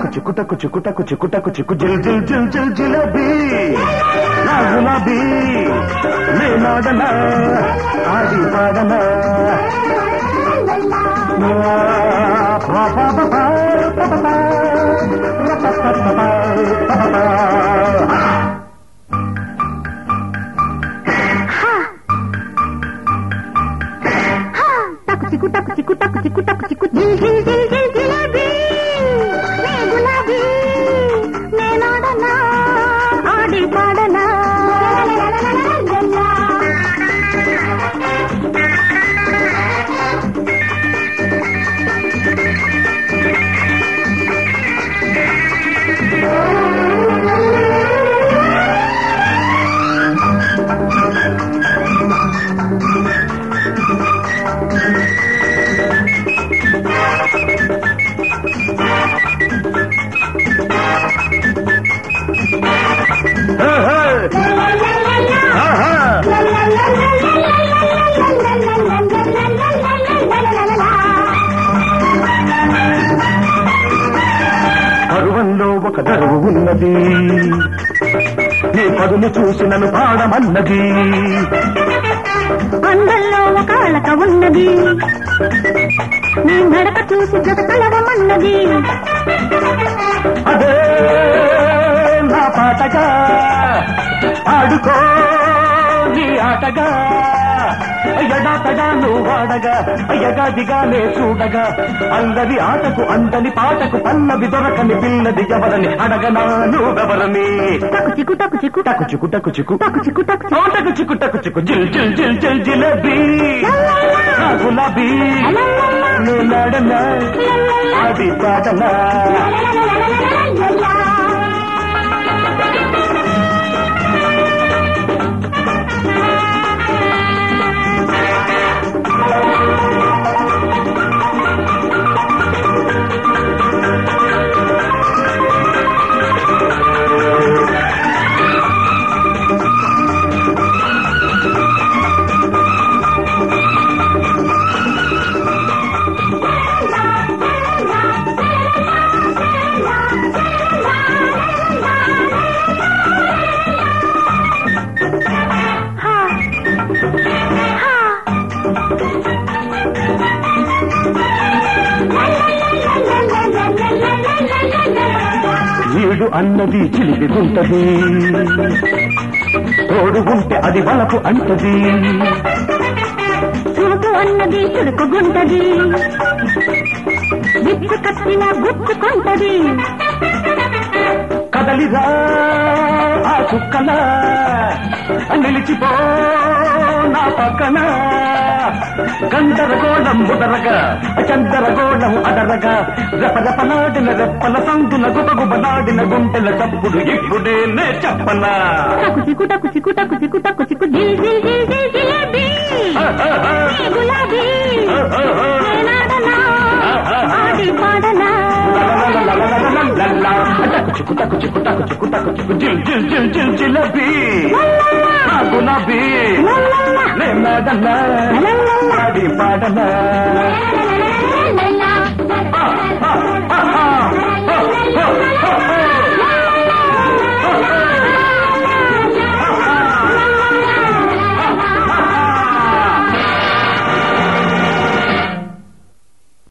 చిక్కుటకు చిక్కుటకు చిక్కుటకు చిక్కు జిల్ జిల్ జిల్ జిల్ జిలబీ నా గులాబీ నేనాడనా ఆడి పాడనా పా పా పా పా పా పా పా. పా పా పా పా పా పా పా. టకు చిక్కు టకు చిక్కు టకు చిక్కు టకు చిక్కు జిల్ జిల్ జిల్ జిల్ జిలేబీ నే గులాబీ నేనాడనా ఆడి పాడనా హే, హే. ఆహా. పరువంలో ఒక దరువు ఉన్నది నీ పదును చూసి నన్ను పాడమన్నది అందంలో ఒక అలక ఉన్నది నీ నడక చూసి జత కలవమన్నది అదే నా పాటగా ఆడుకో నీ ఆటగా ఎడాటగా నువ్వు వాడగా ఎగాదిగా నే చూడగా అందరి ఆటకు అందని పాటకు పల్లవి దొరకని పిల్లది ఎవరని అడగనా నువ్వెవరని టకు చిక్కు టకు చిక్కు టకు చిక్కు టకు చిక్కు టకు చిక్కు టకు చిక్కు. టకు చిక్కు టకు చిక్కు జిల్ జిల్ జిల్ జిల్ జిలేబీ నా గులాబీ నేనాడనా ఆడి పాటనా హా. హా. వీడు అన్నది చిలిపిగుంటది తోడు ఉంటే అది వలపు అంటది చూపు అన్నది చురుకుగుంటది విప్పు కత్తిన గుచ్చుకుంటది కదలిరా ఆ కుక్కల నిలిచిపో నా పక్కన గందరగోళం ముదరగా చందరగోళం అదరగా రెపరెపలాడిన రెప్పల సందున గుబగుబలాడిన గుంటెల తప్పుడు ఇప్పుడే నే చెప్పనా టకు చిక్కు టకు చిక్కు టకు చిక్కు టకు చిక్కు జిల్ జిల్ జిల్ జిల్ జిలేబీ నీ గులాబీ నేనాడనా ఆడి పాడనా టకు చిక్కు టకు చిక్కు టకు చిక్కు టకు చిక్కు జిల్ జిల్ జిల్ జిల్ జిలబీ నా గులాబీ నేనదన్నా ఆడి పాడనా